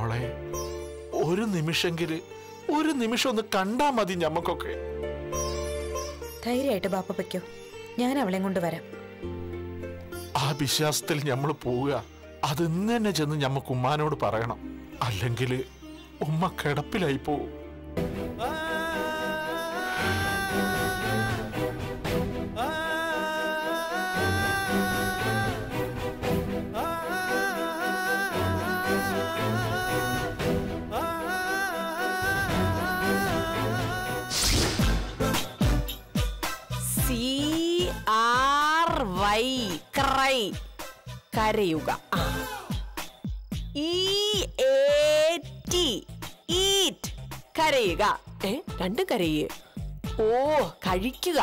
മോളെ ഒരു നിമിഷെങ്കില് ഒരു നിമിഷം ഒന്ന് കണ്ടാ മതി ഞമ്മക്കൊക്കെ ധൈര്യമായിട്ട് ബാപ്പ വയ്ക്കോ ഞാൻ അവളെയും കൊണ്ട് വരാം ആ വിശ്വാസത്തിൽ നമ്മൾ പോവുക അത് ഇന്ന് തന്നെ ചെന്ന് ഞമ്മക്ക് ഉമ്മാനോട് പറയണം അല്ലെങ്കിൽ ഉമ്മ കിടപ്പിലായി പോവും സി ആർ വൈ ക്രൈ കരയുക ആ. ഇ എ ടി ഈറ്റ് കരയുക ഏ രണ്ടും കരയേ ഓ കഴിക്കുക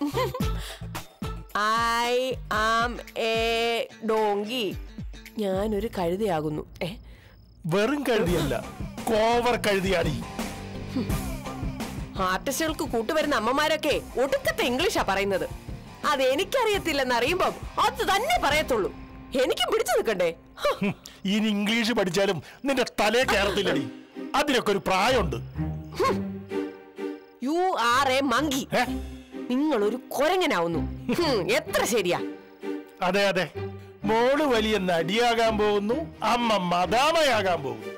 ഐ ആം എ ഡോങ്കി ഞാനൊരു കഴുതയാകുന്നു ഏ വെറും കഴുതിയല്ല കോവർ കഴുതിയാടി ആർട്ടിസ്റ്റുകൾക്ക് കൂട്ടുവരുന്ന അമ്മമാരൊക്കെ ഒടുക്കത്തെ ഇംഗ്ലീഷാ പറയുന്നത് അത് എനിക്കറിയത്തില്ലെന്ന് അറിയുമ്പം അത് തന്നെ പറയത്തുള്ളൂ എനിക്കും പിടിച്ചു നിൽക്കണ്ടേ ഹ, ഹും, ഇനി ഇംഗ്ലീഷ് പഠിച്ചാലും നിന്റെ തലേ കയറത്തില്ലടി അതിനൊക്കെ ഒരു പ്രായമുണ്ട് യു ആർ എ മങ്കി ഏ? നിങ്ങൾ ഒരു കൊരങ്ങനാവുന്നു ഹും, എത്ര ശരിയാ അതെ അതെ മോള് വലിയ നടിയാകാൻ പോകുന്നു അമ്മ മദാമയാകാൻ പോകുന്നു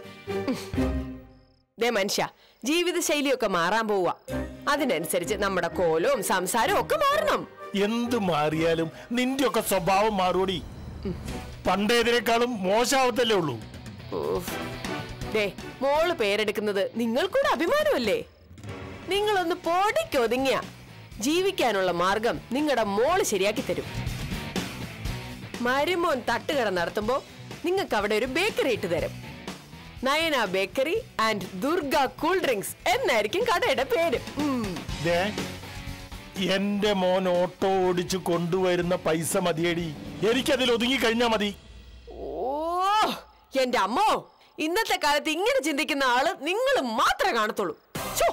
ദേ മനുഷ്യ ജീവിതശൈലിയൊക്കെ മാറാൻ പോവുക അതിനനുസരിച്ച് നമ്മുടെ കോലവും സംസാരവും ഒക്കെ മാറണം എന്ത് മാറിയാലും നിന്റെ ഒക്കെ സ്വഭാവം മാറൂടി പണ്ടേതിനേക്കാളും മോശാവത്തല്ലേ ഉള്ളൂ ഉഫ്. ദേ മോള് പേരെടുക്കുന്നത് നിങ്ങൾക്കൂടെ അഭിമാനമല്ലേ നിങ്ങളൊന്ന് പൊടിക്കൊതുങ്ങിയ ജീവിക്കാനുള്ള മാർഗം നിങ്ങളുടെ മോള് ശരിയാക്കി തരും മരുമോൻ തട്ടുകട നടത്തുമ്പോ നിങ്ങൾക്ക് അവിടെ ഒരു ബേക്കറി ഇട്ട് തരും Nayana bakery and Durga cool drinks എന്നായിരിക്കും കടയുടെ പേര് ഉം. ദേ എന്റെ മോൻ ഓട്ടോ ഓടിച്ചു കൊണ്ടുവരുന്ന പൈസ മതിയടി എനിക്കതിൽ ഒതുങ്ങി കഴിഞ്ഞാ മതി ഓ എന്റെ അമ്മോ ഇന്നത്തെ കാലത്ത് ഇങ്ങനെ ചിന്തിക്കുന്ന ആള് നിങ്ങൾ മാത്രമേ കാണത്തുള്ളൂ ഛോ.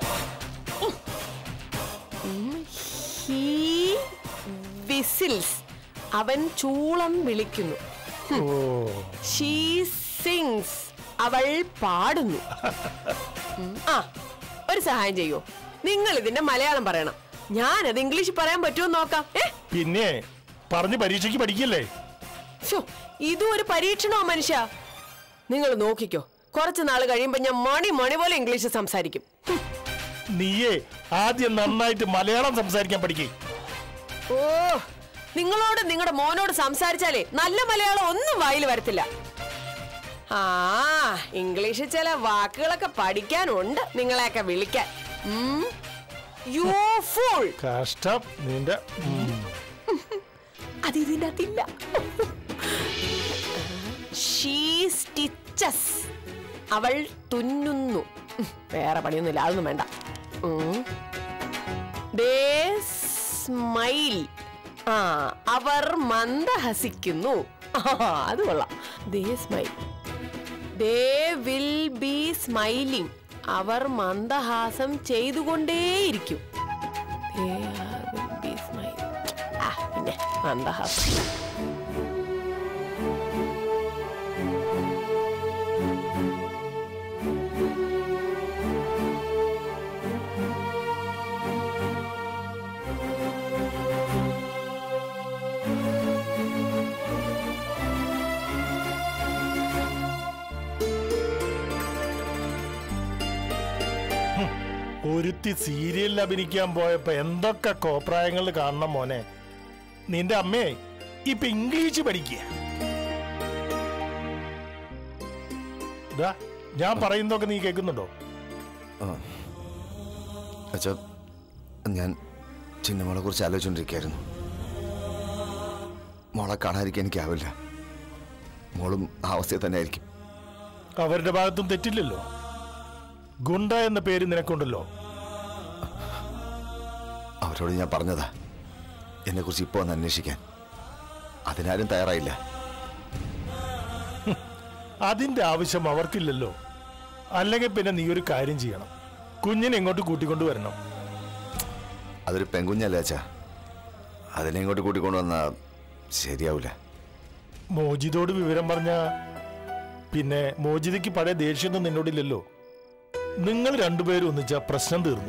ഉം. He whistles. അവൻ ചൂളം വിളിക്കുന്നു ഓ ഷീ സിങ്സ് അവൾ പാടുന്നു ഉം. ആ ഒരു സഹായം ചെയ്യോ നിങ്ങൾ ഇതിന്റെ മലയാളം പറയണം ഞാനത് ഇംഗ്ലീഷിൽ പറയാൻ പറ്റുമോ എന്ന് നോക്കാം ഏ പിന്നെ പറഞ്ഞ് പരീക്ഷയ്ക്ക് പഠിക്കല്ലേ ശ്ശോ, ഇതും ഒരു പരീക്ഷണോ മനുഷ്യ നിങ്ങൾ നോക്കിക്കോ കുറച്ച് നാൾ കഴിയുമ്പോ ഞാൻ മണി മണി പോലെ ഇംഗ്ലീഷ് സംസാരിക്കും ഹും. നീയേ ആദ്യം നന്നായിട്ട് മലയാളം സംസാരിക്കാൻ പഠിക്കേ ഓ നിങ്ങളോട് നിങ്ങളുടെ മോനോട് സംസാരിച്ചാലേ നല്ല മലയാളം ഒന്നും വായിൽ വരത്തില്ല ആ ഇംഗ്ലീഷിൽ ചില വാക്കുകളൊക്കെ പഠിക്കാനുണ്ട് നിങ്ങളെയൊക്കെ വിളിക്കാൻ യു ഫുൾ കഷ്ടം നിന്റെ ഉം. അത് ഇതിൻ്റെ അകത്തില്ല ഷീ സ്റ്റിച്ചസ് അവൾ തുന്നുന്നു ഉം, വേറെ പണിയൊന്നുമില്ല അതൊന്നും വേണ്ട ദേ സ്മൈൽ ആ അവർ മന്ദഹസിക്കുന്നു ആ, അത് കൊള്ളാം they smile they will be smiling അവർ മന്ദഹാസം ചെയ്തുകൊണ്ടേയിരിക്കും They are will be smiling. ആ പിന്നെ മന്ദഹാസം ഒരുത്തി സീരിയലിൽ അഭിനയിക്കാൻ പോയപ്പോ എന്തൊക്കെ കോപ്രായങ്ങൾ കാണണം മോനെ നിന്റെ അമ്മേ ഇപ്പൊ ഇംഗ്ലീഷ് പഠിക്കുക ദാ, ഞാൻ പറയുന്നതൊക്കെ നീ കേൾക്കുന്നുണ്ടോ അച്ഛാ ഞാൻ ചിന്നമോളെ കുറിച്ച് ആലോചിച്ചുകൊണ്ടിരിക്കുകയായിരുന്നു മോളെ കാണാതിരിക്കാൻ എനിക്കാവില്ല മോളും ആ അവസ്ഥയിൽ തന്നെ ആയിരിക്കും അവരുടെ ഭാഗത്തും തെറ്റില്ലല്ലോ ഗുണ്ട എന്ന പേര് നിനക്കുണ്ടല്ലോ അവരോട് ഞാൻ പറഞ്ഞതാ എന്നെക്കുറിച്ച് ഇപ്പോൾ ഒന്ന് അന്വേഷിക്കാൻ അതിനാരും തയ്യാറായില്ല അതിന്റെ ആവശ്യം അവർക്കില്ലല്ലോ അല്ലെങ്കിൽ പിന്നെ നീ ഒരു കാര്യം ചെയ്യണം കുഞ്ഞിനെ ഇങ്ങോട്ട് കൂട്ടിക്കൊണ്ടുവരണം അതൊരു പെൺകുഞ്ഞല്ലേ അച്ഛാ അതിനെ ഇങ്ങോട്ട് കൂട്ടിക്കൊണ്ടുവന്നാ ശരിയാവില്ല മോജിദോട് വിവരം പറഞ്ഞ പിന്നെ മോചിതയ്ക്ക് പഴയ ദേഷ്യമൊന്നും നിന്നോടില്ലല്ലോ നിങ്ങൾ രണ്ടുപേരും ഒന്നിച്ച പ്രശ്നം തീർന്നു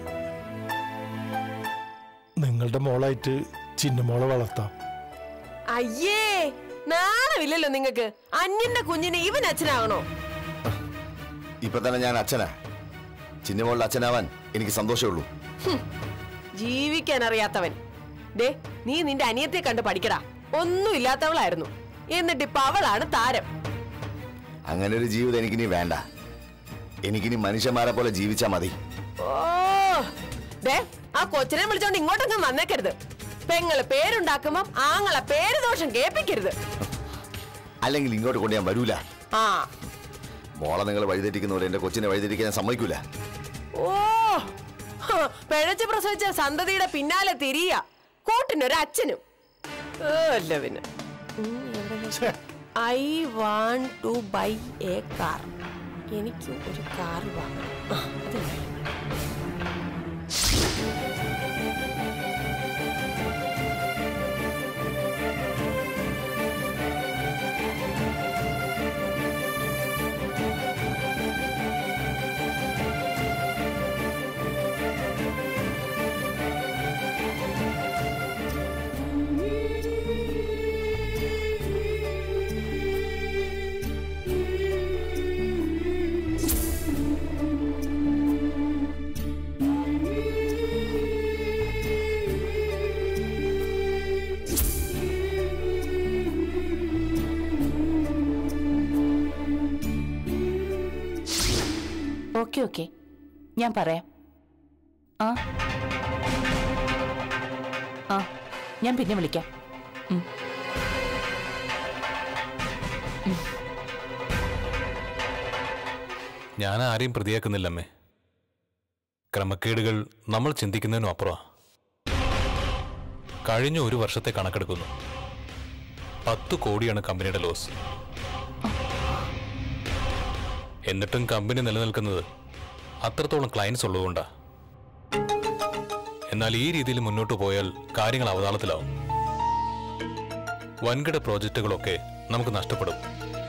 നിങ്ങളുടെ മോളായിട്ട് ചിന്നമോളെ വളർത്താം അയ്യേ നാണമില്ലല്ലോ നിങ്ങക്ക് അന്യന്റെ കുഞ്ഞിന് ഇവൻ അച്ഛനാകണോ ഇപ്പൊ തന്നെ ഞാൻ അച്ഛനാ ചിന്നമോളുടെ അച്ഛനാവാൻ എനിക്ക് സന്തോഷമുള്ളൂ ജീവിക്കാൻ അറിയാത്തവൻ ദേ നീ നിന്റെ അനിയത്തെ കണ്ട് പഠിക്കടാ ഒന്നും ഇല്ലാത്തവളായിരുന്നു എന്നിട്ട് ഇപ്പൊ അവളാണ് താരം അങ്ങനെ ഒരു ജീവിതം എനിക്കിനി വേണ്ട എനിക്കിനി മനുഷ്യന്മാരെ പോലെ ജീവിച്ചാ മതി ഓ ദേ ആ കൊച്ചിനെ വിളിച്ചോണ്ട് ഇങ്ങോട്ടൊന്നും വന്നേക്കരുത് പെങ്ങള് പേരുണ്ടാക്കുമ്പോ ആങ്ങളെ പേര് ദോഷം കേൾപ്പിക്കരുത് അല്ലെങ്കിൽ ഇങ്ങോട്ട് കൊണ്ട് ഞാൻ വരൂല ആ മോളെ നിങ്ങൾ വഴിതെറ്റിക്കുന്നവരെ എന്റെ കൊച്ചിനെ വഴിതെറ്റിക്കാൻ ഞാൻ സമ്മതിക്കൂല ഓ ഹ, പിഴച്ച് പ്രസവിച്ച സന്തതിയുടെ പിന്നാലെ തിരിയ കൂട്ടിനൊരു അച്ഛനും ഏ, അല്ല പിന്നെ ഛേ, I want to buy a car എനിക്ക് ഒരു കാർ വാങ്ങണം ആ, അത് മതി. ഓക്കെ ഓക്കെ ഞാൻ പറയാം ആ ആ ഞാൻ പിന്നെ വിളിക്കാം ഉം. ഞാൻ ആരെയും പ്രതിയാക്കുന്നില്ലമ്മേ ക്രമക്കേടുകൾ നമ്മൾ ചിന്തിക്കുന്നതിനും അപ്പുറമാ കഴിഞ്ഞ ഒരു വർഷത്തെ കണക്കെടുക്കുന്നു പത്ത് കോടിയാണ് കമ്പനിയുടെ ലോസ് എന്നിട്ടും കമ്പനി നിലനിൽക്കുന്നത് അത്രത്തോളം ക്ലയൻസ് ഉള്ളതുകൊണ്ടാ എന്നാൽ ഈ രീതിയിൽ മുന്നോട്ട് പോയാൽ കാര്യങ്ങൾ അവതാളത്തിലാവും വൻകിട പ്രോജക്റ്റുകളൊക്കെ നമുക്ക് നഷ്ടപ്പെടും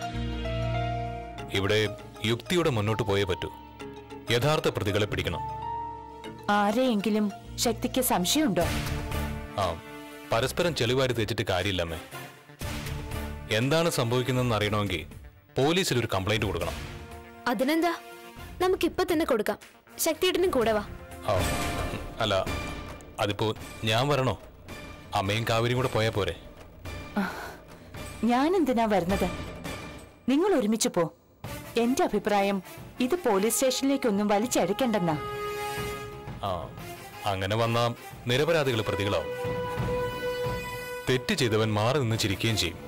ഇവിടെ യുക്തിയുടെ മുന്നോട്ട് പോയേ പറ്റൂ യഥാർത്ഥ പ്രതികളെ പിടിക്കണം ആരെയെങ്കിലും ശക്തിക്ക് സംശയമുണ്ടോ ആ പരസ്പരം ചെളിവാരി തെച്ചിട്ട് കാര്യമില്ലമ്മേ എന്താണ് സംഭവിക്കുന്നതെന്ന് അറിയണമെങ്കിൽ പോലീസിൽ ഒരു കംപ്ലൈന്റ് കൊടുക്കണം അതിനെന്താ നമുക്കിപ്പൊ തന്നെ കൊടുക്കാം ശക്തിയേട്ടനും കൂടെ വാ ആ ഉം, അല്ല അതിപ്പോ ഞാൻ വരണോ അമ്മയും കാവരിയും കൂടെ പോയാൽ പോരെ ഞാൻ എന്തിനാ വരുന്നത് നിങ്ങൾ ഒരുമിച്ച് പോ എന്റെ അഭിപ്രായം ഇത് പോലീസ് സ്റ്റേഷനിലേക്കൊന്നും വലിച്ചഴക്കണ്ടെന്നാ ആ അങ്ങനെ വന്ന നിരപരാധികൾ പ്രതികളാവും തെറ്റ് ചെയ്തവൻ മാറി നിന്ന് ചിരിക്കുകയും ചെയ്യും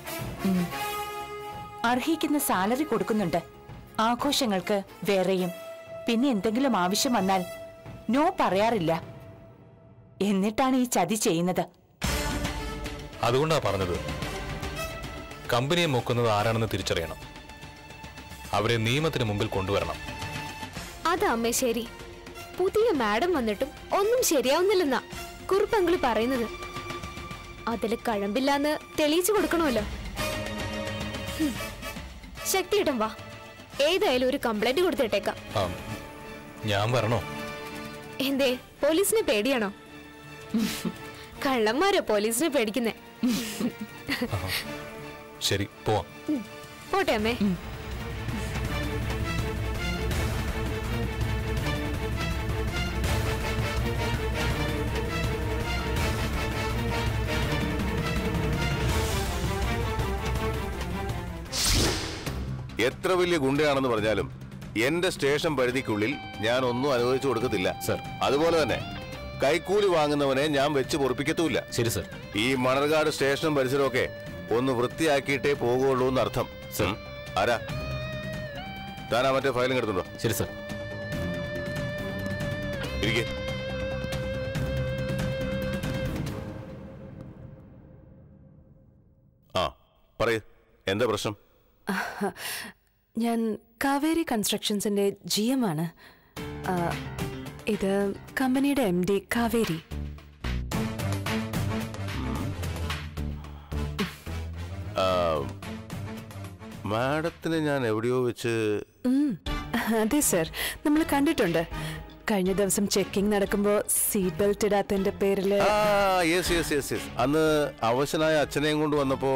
അർഹിക്കുന്ന സാലറി കൊടുക്കുന്നുണ്ട് ആഘോഷങ്ങൾക്ക് വേറെയും പിന്നെ എന്തെങ്കിലും ആവശ്യം വന്നാൽ നോ പറയാറില്ല എന്നിട്ടാണ് ഈ ചതി ചെയ്യുന്നത് അതുകൊണ്ടാ പറഞ്ഞത് കമ്പനിയെ മുക്കുന്നത് ആരാണെന്ന് തിരിച്ചറിയണം അവരെ നിയമത്തിന് മുമ്പിൽ കൊണ്ടുവരണം അതാ അമ്മേ ശരി പുതിയ മാഡം വന്നിട്ടും ഒന്നും ശരിയാവുന്നില്ലെന്നാ കുറുപ്പങ്കിളി പറയുന്നത് അതില് കഴമ്പില്ലാന്ന് തെളിയിച്ചു കൊടുക്കണമല്ലോ ഹും. ശക്തിയേട്ടൻ വാ ഏതായാലും ഒരു കംപ്ലൈന്റ് കൊടുത്തിട്ടേക്കാം ആ, ഞാൻ വരണോ എന്തേ പോലീസിനെ പേടിയാണോ കള്ളന്മാരോ പോലീസിനെ പേടിക്കുന്നേ ശരി പോവാം പോട്ടെ അമ്മേ എത്ര വലിയ ഗുണ്ടയാണെന്ന് പറഞ്ഞാലും എന്റെ സ്റ്റേഷൻ പരിധിക്കുള്ളിൽ ഞാൻ ഒന്നും അനുവദിച്ചു കൊടുക്കത്തില്ല സർ. അതുപോലെ തന്നെ കൈക്കൂലി വാങ്ങുന്നവനെ ഞാൻ വെച്ച് പൊറപ്പിക്കത്തുമില്ല ശരി സർ ഈ മണർകാട് സ്റ്റേഷനും പരിസരമൊക്കെ ഒന്ന് വൃത്തിയാക്കിയിട്ടേ പോകുള്ളൂ എന്നർത്ഥം ഉം. ആരാ താനാ മറ്റേ ഫയലിംഗ് എടുത്തുണ്ടോ ശരി സർ ഇരിക്കെ ആ പറയൂ എന്താ പ്രശ്നം ഞാൻ കാവേരി കൺസ്ട്രക്ഷൻസിന്റെ ജി എം ആണ് ആ, ഇത് കമ്പനിയുടെ എം ഡി കാവേരി മാഡത്തിനെ ഞാൻ എവിടെയോ വെച്ച് ഉം, അതെ സർ നമ്മൾ കണ്ടിട്ടുണ്ട് കഴിഞ്ഞ ദിവസം ചെക്കിംഗ് നടക്കുമ്പോൾ സീറ്റ് ബെൽറ്റ് ഇടാത്തതിന്റെ പേരില് ആ യെസ് യെസ് യെസ് യെസ് അന്ന് അവശനായ അച്ഛനെയും കൊണ്ട് വന്നപ്പോ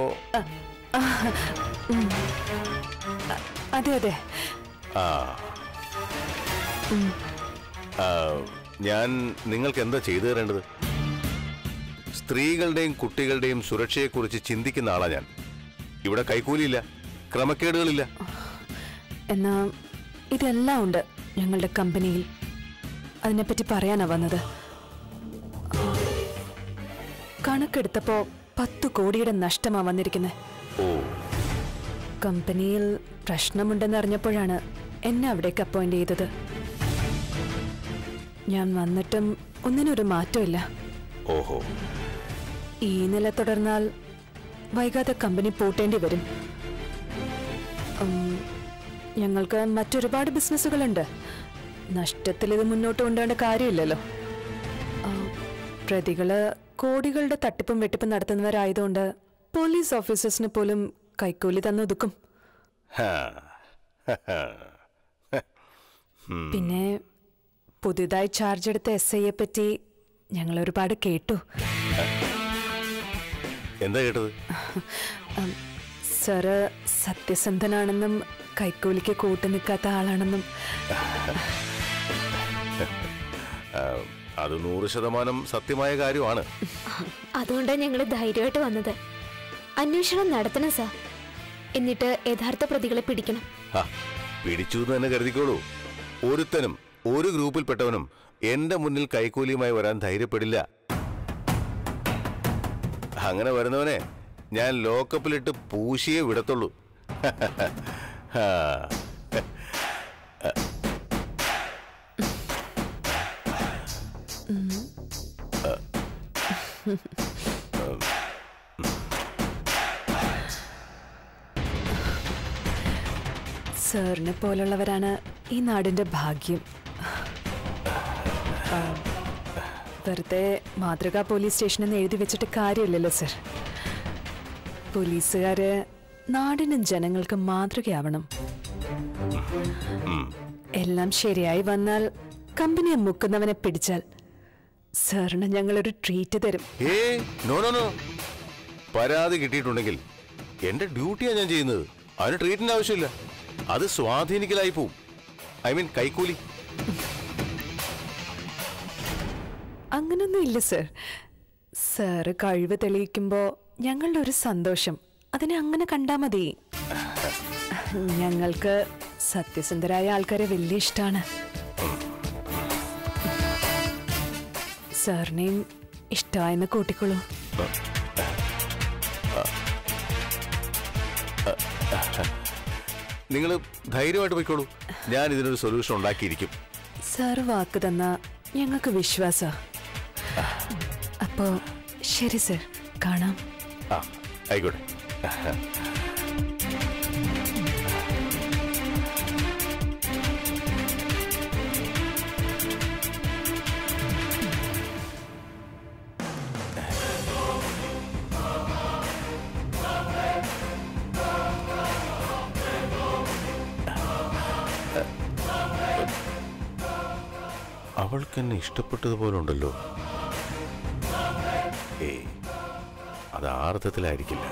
അതെ അതെ ആ ആ, ഞാൻ നിങ്ങൾക്ക് എന്താ ചെയ്തു തരേണ്ടത് സ്ത്രീകളുടെയും കുട്ടികളുടെയും സുരക്ഷയെക്കുറിച്ച് ചിന്തിക്കുന്ന ആളാ ഞാൻ ഇവിടെ കൈക്കൂലിയില്ല ക്രമക്കേടുകളില്ല എന്നാ ഇതെല്ലാം ഉണ്ട് ഞങ്ങളുടെ കമ്പനിയിൽ അതിനെപ്പറ്റി പറയാനാ വന്നത് കണക്കെടുത്തപ്പോ പത്ത് കോടിയുടെ നഷ്ടമാ വന്നിരിക്കുന്നത് ഓ കമ്പനിയിൽ പ്രശ്നമുണ്ടെന്ന് അറിഞ്ഞപ്പോഴാണ് എന്നെ അവിടേക്ക് അപ്പോയിന്റ് ചെയ്തത് ഞാൻ വന്നിട്ടും ഒന്നിനൊരു മാറ്റമില്ല ഓഹോ ഈ നില തുടർന്നാൽ വൈകാതെ കമ്പനി പൂട്ടേണ്ടി വരും ഉം, ഞങ്ങൾക്ക് മറ്റൊരുപാട് ബിസിനസ്സുകളുണ്ട് നഷ്ടത്തിൽ ഇത് മുന്നോട്ട് കൊണ്ടുപോകേണ്ട കാര്യമില്ലല്ലോ ആ, പ്രതികള് കോടികളുടെ തട്ടിപ്പും വെട്ടിപ്പും നടത്തുന്നവരായതുകൊണ്ട് പോലീസ് ഓഫീസേഴ്സിന് പോലും കൈക്കൂലി തന്നൊതുക്കും ഹാ. പിന്നെ പുതിയതായി ചാർജ് എടുത്ത എസ് ഐയെ പറ്റി ഞങ്ങൾ ഒരുപാട് കേട്ടു എന്താ കേട്ടത് ഉം, സാറ് സത്യസന്ധനാണെന്നും കൈക്കൂലിക്ക് കൂട്ടു നിൽക്കാത്ത ആളാണെന്നും ആ, അത് നൂറ് ശതമാനം സത്യമായ കാര്യമാണ് അതുകൊണ്ടാണ് ഞങ്ങൾ ധൈര്യമായിട്ട് വന്നത് അന്വേഷണം നടത്തണം സാർ എന്നിട്ട് യഥാർത്ഥ പ്രതികളെ പിടിക്കണം ഹാ, പിടിച്ചു എന്ന് തന്നെ കരുതിക്കോളൂ ഒരുത്തനും ഒരു ഗ്രൂപ്പിൽപ്പെട്ടവനും എന്റെ മുന്നിൽ കൈക്കൂലിയുമായി വരാൻ ധൈര്യപ്പെടില്ല അങ്ങനെ വരുന്നവനെ ഞാൻ ലോക്കപ്പിലിട്ട് പൂശിയേ വിടത്തുള്ളൂ ഹാ. സാറിനെ പോലുള്ളവരാണ് ഈ നാടിന്റെ ഭാഗ്യം ആ, വെറുതെ മാതൃകാ പോലീസ് സ്റ്റേഷനെന്ന് എഴുതി വെച്ചിട്ട് കാര്യമില്ലല്ലോ സർ പോലീസുകാര് നാടിനും ജനങ്ങൾക്കും മാതൃകയാവണം എല്ലാം ശരിയായി വന്നാൽ കമ്പനിയെ മുക്കുന്നവനെ പിടിച്ചാൽ സാറിന് ഞങ്ങളൊരു ട്രീറ്റ് തരും ഏ നോ നോ നോ പരാതി കിട്ടിയിട്ടുണ്ടെങ്കിൽ എന്റെ ഡ്യൂട്ടിയാ ഞാൻ ചെയ്യുന്നത് അതിന് ട്രീറ്റിന്റെ ആവശ്യമില്ല അത് സ്വാധീനിക്കലായി പോവും ഐ മീൻ കൈക്കൂലി അങ്ങനൊന്നും ഇല്ല സർ സാറ് കഴിവ് തെളിയിക്കുമ്പോ ഞങ്ങളുടെ ഒരു സന്തോഷം അതിനെ അങ്ങനെ കണ്ടാ മതി ഞങ്ങൾക്ക് സത്യസന്ധരായ ആൾക്കാരെ വലിയ ഇഷ്ടമാണ് സാറിനെയും ഇഷ്ടമായെന്ന് കൂട്ടിക്കോളൂ നിങ്ങൾ ധൈര്യമായിട്ട് പോയിക്കോളൂ ഞാൻ ഇതിനൊരു സൊല്യൂഷൻ ഉണ്ടാക്കിയിരിക്കും സാറ് വാക്ക് തന്ന ഞങ്ങൾക്ക് വിശ്വാസ അപ്പോ ശരി സർ കാണാം ആ ആയിക്കോട്ടെ അവൾക്ക് എന്നെ ഇഷ്ടപ്പെട്ടതുപോലെ ഉണ്ടല്ലോ ഏയ് അത് ആ അർത്ഥത്തിലായിരിക്കില്ല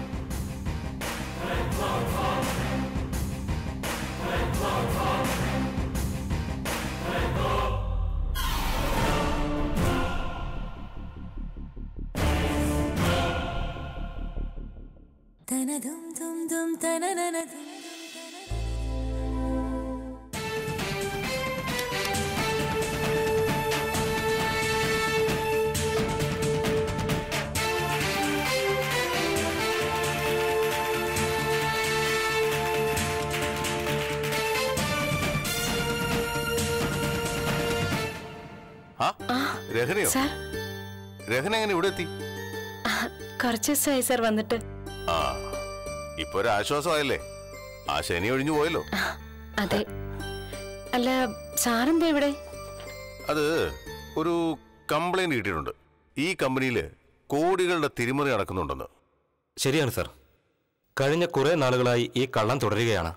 ആ രഹനയോ സാർ രഹന എങ്ങനെ ഇവിടെ എത്തി കുറച്ച് ദിവസമായി സാർ വന്നിട്ട് ആ ഇപ്പൊ ഒരു ആശ്വാസമായല്ലേ ആ ശനി ഒഴിഞ്ഞു പോയല്ലോ അതെ അല്ല സാറെന്താ ഇവിടെ അത് ഒരു കംപ്ലൈന്റ് കിട്ടിയിട്ടുണ്ട് ഈ കമ്പനിയിൽ കോടികളുടെ തിരിമറി നടക്കുന്നുണ്ടെന്ന് ശരിയാണ് സാർ കഴിഞ്ഞ കുറെ നാളുകളായി ഈ കള്ളം തുടരുകയാണ്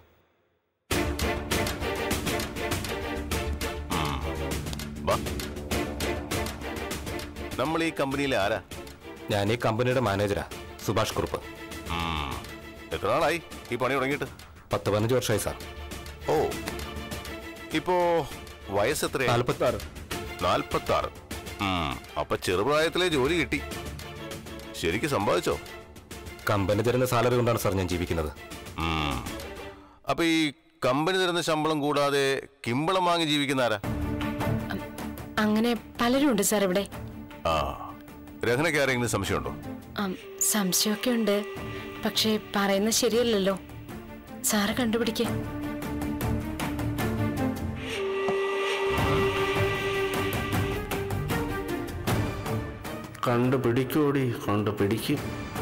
വാ. നമ്മൾ ഈ കമ്പനിയിലെ ആരാ ഞാൻ ഈ കമ്പനിയുടെ മാനേജരാ സുഭാഷ് കുറുപ്പ് എത്ര നാളായി ഈ പണി തുടങ്ങിയിട്ട് പത്ത് പതിനഞ്ച് വർഷമായി സാർ ഓ ഇപ്പോ വയസ്സ് എത്രയാ നാൽപ്പത്തി ആറ് നാൽപ്പത്തി ആറ് അപ്പൊ ചെറുപ്രായത്തിലെ ജോലി കിട്ടി ശരിക്ക് സമ്പാദിച്ചോ കമ്പനി തരുന്ന സാലറി കൊണ്ടാണ് സാർ ഞാൻ ജീവിക്കുന്നത് ഉം. അപ്പൊ ഈ കമ്പനി തരുന്ന ശമ്പളം കൂടാതെ കിമ്പളം വാങ്ങി ജീവിക്കുന്ന ആരാ അങ്ങനെ പലരും ഉണ്ട് സാർ ഇവിടെ ആ രഹനയ്ക്ക് ആരെങ്കിലും സംശയമുണ്ടോ ആം, സംശയമൊക്കെ ഉണ്ട് പക്ഷേ പറയുന്നത് ശരിയല്ലല്ലോ സാറ് കണ്ടുപിടിക്കേ കണ്ടുപിടിക്കൂടി കണ്ടുപിടിക്കും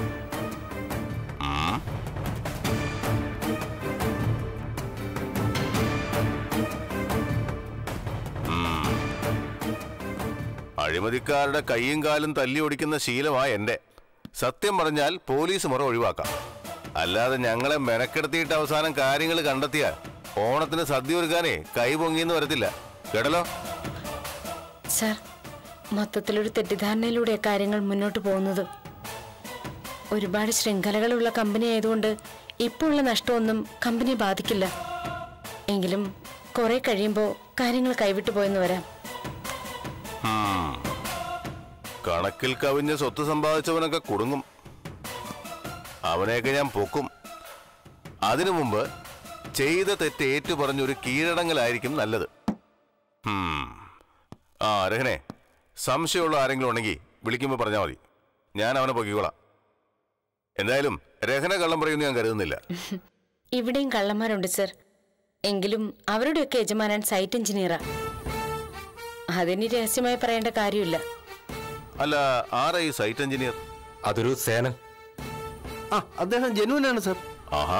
അഴിമതിക്കാരുടെ കൈയും കാലും തല്ലി ഒടിക്കുന്ന ശീലമാ എന്റെ സത്യം പറഞ്ഞാൽ പോലീസ് മുറ ഒഴിവാക്കാം അല്ലാതെ ഞങ്ങളെ മെനക്കെടുത്തിയിട്ട് അവസാനം കാര്യങ്ങൾ കണ്ടെത്തിയാൽ ഓണത്തിന് സദ്യ ഒരുക്കാനേ കൈ പൊങ്ങിയെന്ന് വരത്തില്ല കേട്ടല്ലോ സാർ മൊത്തത്തിലൊരു തെറ്റിദ്ധാരണയിലൂടെ കാര്യങ്ങൾ മുന്നോട്ട് പോകുന്നത് ഒരുപാട് ശൃംഖലകളുള്ള കമ്പനി ആയതുകൊണ്ട് ഇപ്പോൾ ഉള്ള നഷ്ടമൊന്നും കമ്പനിയെ ബാധിക്കില്ല എങ്കിലും കുറെ കഴിയുമ്പോൾ കാര്യങ്ങൾ കൈവിട്ടു പോയെന്ന് വരാം ഉം. കണക്കിൽ കവിഞ്ഞ സ്വത്ത് സമ്പാദിച്ചവനൊക്കെ കുടുങ്ങും അവനെയൊക്കെ ഞാൻ പൊക്കും അതിനു മുമ്പ് ചെയ്ത തെറ്റ് ഏറ്റു പറഞ്ഞൊരു കീഴടങ്ങലായിരിക്കും നല്ലത് ഉം. ആ രഹനെ സംശയമുള്ള ആരെങ്കിലും ഉണ്ടെങ്കിൽ വിളിക്കുമ്പോൾ പറഞ്ഞാൽ മതി ഞാൻ അവനെ പൊക്കിക്കോളാം എന്തായാലും രഹന കള്ളം പറയുമെന്ന് ഞാൻ കരുതുന്നില്ല ഇവിടെയും കള്ളന്മാരുണ്ട് സർ എങ്കിലും അവരുടെയൊക്കെ യജമാനൻ സൈറ്റ് എഞ്ചിനീയറാ അതിന് രഹസ്യമായി പറയേണ്ട കാര്യമില്ല അല്ല ആരാ ഈ സൈറ്റ് എഞ്ചിനീയർ അതൊരു സേനൻ ആ അദ്ദേഹം ജനുവനാണ് സർ ആഹാ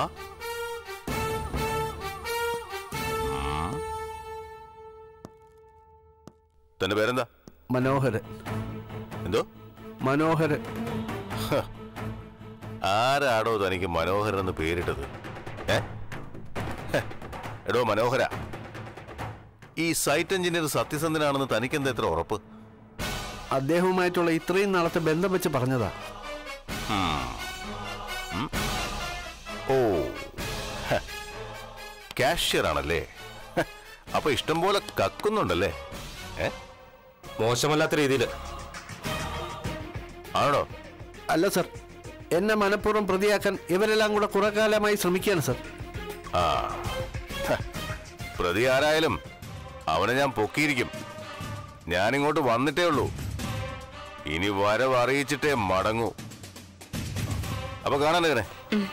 തന്റെ പേരെന്താ മനോഹരൻ എന്തോ മനോഹരൻ ആരാടോ തനിക്ക് മനോഹരൻ എന്ന് പേരിട്ടത് ഏ ഹെ, എടോ മനോഹര ഈ സൈറ്റ് എഞ്ചിനീയർ സത്യസന്ധനാണെന്ന് തനിക്കെന്താ എത്ര ഉറപ്പ് അദ്ദേഹവുമായിട്ടുള്ള ഇത്രയും നാളത്തെ ബന്ധം വെച്ച് പറഞ്ഞതാ ഉം. ഉം. ഓ ഹെ, കാഷ്യർ ആണല്ലേ ഹെ, അപ്പൊ ഇഷ്ടം പോലെ കക്കുന്നുണ്ടല്ലേ ഏ മോശമല്ലാത്ത രീതിയിൽ ആണോ അല്ല സർ എന്നെ മനഃപൂർവ്വം പ്രതിയാക്കാൻ ഇവരെല്ലാം കൂടെ കുറെ കാലമായി ശ്രമിക്കുകയാണ് സർ ആ ഹ, പ്രതി ആരായാലും അവനെ ഞാൻ പൊക്കിയിരിക്കും ഞാനിങ്ങോട്ട് വന്നിട്ടേ ഉള്ളൂ ഇനി വരവ് അറിയിച്ചിട്ടേ മടങ്ങൂ അപ്പൊ കാണാൻ ഇങ്ങനെ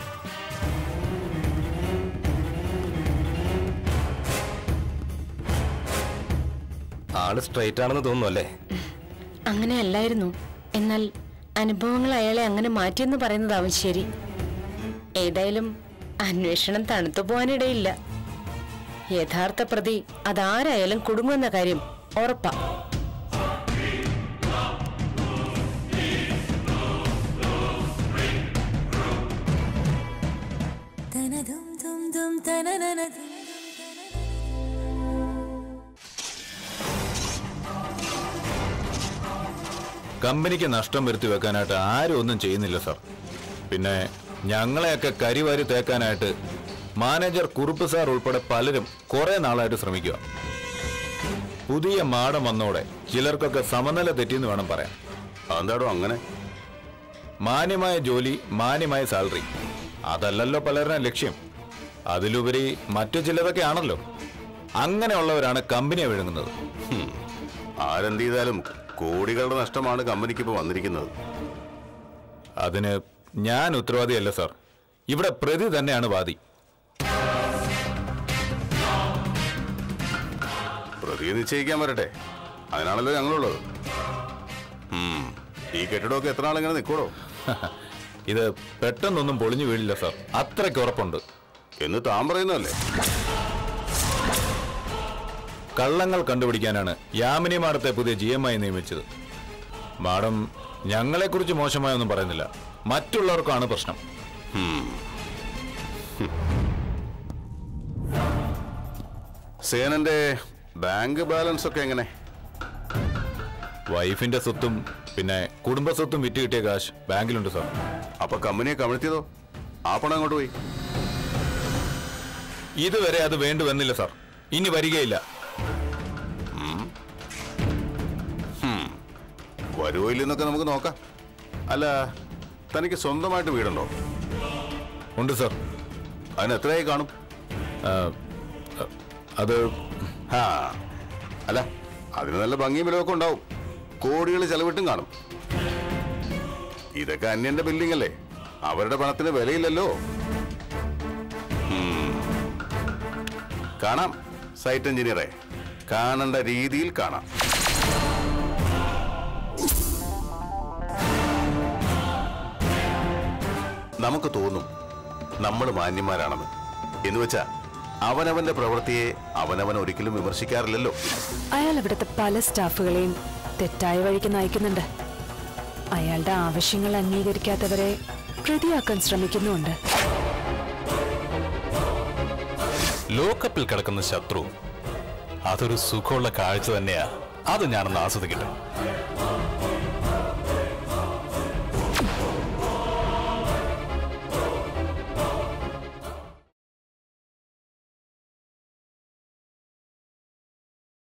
ആള് സ്ട്രൈറ്റ് ആണെന്ന് തോന്നുന്നു അല്ലേ അങ്ങനെ അല്ലായിരുന്നു എന്നാൽ അനുഭവങ്ങൾ അയാളെ അങ്ങനെ മാറ്റിയെന്ന് പറയുന്നതാവും ശരി ഏതായാലും അന്വേഷണം തണുത്തു പോകാനിടയില്ല യഥാർത്ഥ പ്രതി അതാരായാലും കുടുങ്ങുമെന്ന കാര്യം ഉറപ്പാ കമ്പനിക്ക് നഷ്ടം വരുത്തി വെക്കാനായിട്ട് ആരും ഒന്നും ചെയ്യുന്നില്ല സർ പിന്നെ ഞങ്ങളെയൊക്കെ കരിവാരി തേക്കാനായിട്ട് മാനേജർ കുറുപ്പ് സാർ ഉൾപ്പെടെ പലരും കുറെ നാളായിട്ട് ശ്രമിക്കുക പുതിയ മാടം വന്നോടെ ചിലർക്കൊക്കെ സമനില തെറ്റിയെന്ന് വേണം പറയാൻ എന്താടോ അങ്ങനെ മാന്യമായ ജോലി മാന്യമായ സാലറി അതല്ലല്ലോ പലരുടെയും ലക്ഷ്യം അതിലുപരി മറ്റു ചിലതൊക്കെ ആണല്ലോ അങ്ങനെയുള്ളവരാണ് കമ്പനിയെ വിഴുങ്ങുന്നത് ഹും. ആരെന്ത് ചെയ്താലും കോടികളുടെ നഷ്ടമാണ് കമ്പനിക്ക് ഇപ്പൊ വന്നിരിക്കുന്നത് അതിന് ഞാൻ ഉത്തരവാദിയല്ല സാർ ഇവിടെ പ്രതി തന്നെയാണ് വാദി പ്രതിയെ നിശ്ചയിക്കാൻ വരട്ടെ അതിനാണല്ലോ ഞങ്ങളുള്ളത് ഉം. ഈ കെട്ടിടമൊക്കെ എത്ര നാളിങ്ങനെ നിൽക്കൂടോ ഇത് പെട്ടെന്നൊന്നും പൊളിഞ്ഞു വീഴില്ല സാർ അത്രയ്ക്ക് ഉറപ്പുണ്ട് എന്ന് താൻ പറയുന്നതല്ലേ കള്ളങ്ങൾ കണ്ടുപിടിക്കാനാണ് യാമിനി മാഡത്തെ പുതിയ ജി എം ആയി നിയമിച്ചത് മാഡം ഞങ്ങളെക്കുറിച്ച് മോശമായൊന്നും പറയുന്നില്ല മറ്റുള്ളവർക്കാണ് പ്രശ്നം ഉം. സേനന്റെ ബാങ്ക് ബാലൻസ് ഒക്കെ എങ്ങനെ വൈഫിന്റെ സ്വത്തും പിന്നെ കുടുംബ സ്വത്തും വിറ്റ് കിട്ടിയ കാശ് ബാങ്കിലുണ്ട് സാർ അപ്പൊ കമ്പനിയെ കമിഴ്ത്തിയതോ ആ പണം അങ്ങോട്ട് പോയി ഇതുവരെ അത് വേണ്ടി വന്നില്ല സാർ ഇനി വരികയില്ല വരുമോ ഇല്ലെന്നൊക്കെ നമുക്ക് നോക്കാം അല്ല തനിക്ക് സ്വന്തമായിട്ട് വീടുണ്ടോ ഉണ്ട് സാർ അതിന് എത്രയായി കാണും അത് ആ അല്ല അതിന് നല്ല ഭംഗിയും വിലവൊക്കെ ഉണ്ടാവും കോടികൾ ചെലവിട്ടും കാണും ഇതൊക്കെ അന്യന്റെ ബിൽഡിംഗ് അല്ലേ അവരുടെ പണത്തിന് വിലയില്ലല്ലോ ഉം. കാണാം സൈറ്റ് എഞ്ചിനീയറെ കാണേണ്ട രീതിയിൽ കാണാം നമുക്ക് തോന്നും നമ്മൾ മാന്യന്മാരാണെന്ന് എന്ന് വെച്ചാ അവനവന്റെ പ്രവൃത്തിയെ അവനവൻ ഒരിക്കലും വിമർശിക്കാറില്ലല്ലോ അയാൾ ഇവിടുത്തെ പല സ്റ്റാഫുകളെയും തെറ്റായ വഴിക്ക് നയിക്കുന്നുണ്ട് അയാളുടെ ആവശ്യങ്ങൾ അംഗീകരിക്കാത്തവരെ പ്രതിയാക്കാൻ ശ്രമിക്കുന്നുമുണ്ട് ലോക്കപ്പിൽ കിടക്കുന്ന ശത്രു അതൊരു സുഖമുള്ള കാഴ്ച തന്നെയാ അത് ഞാനൊന്ന് ആസ്വദിക്കട്ടെ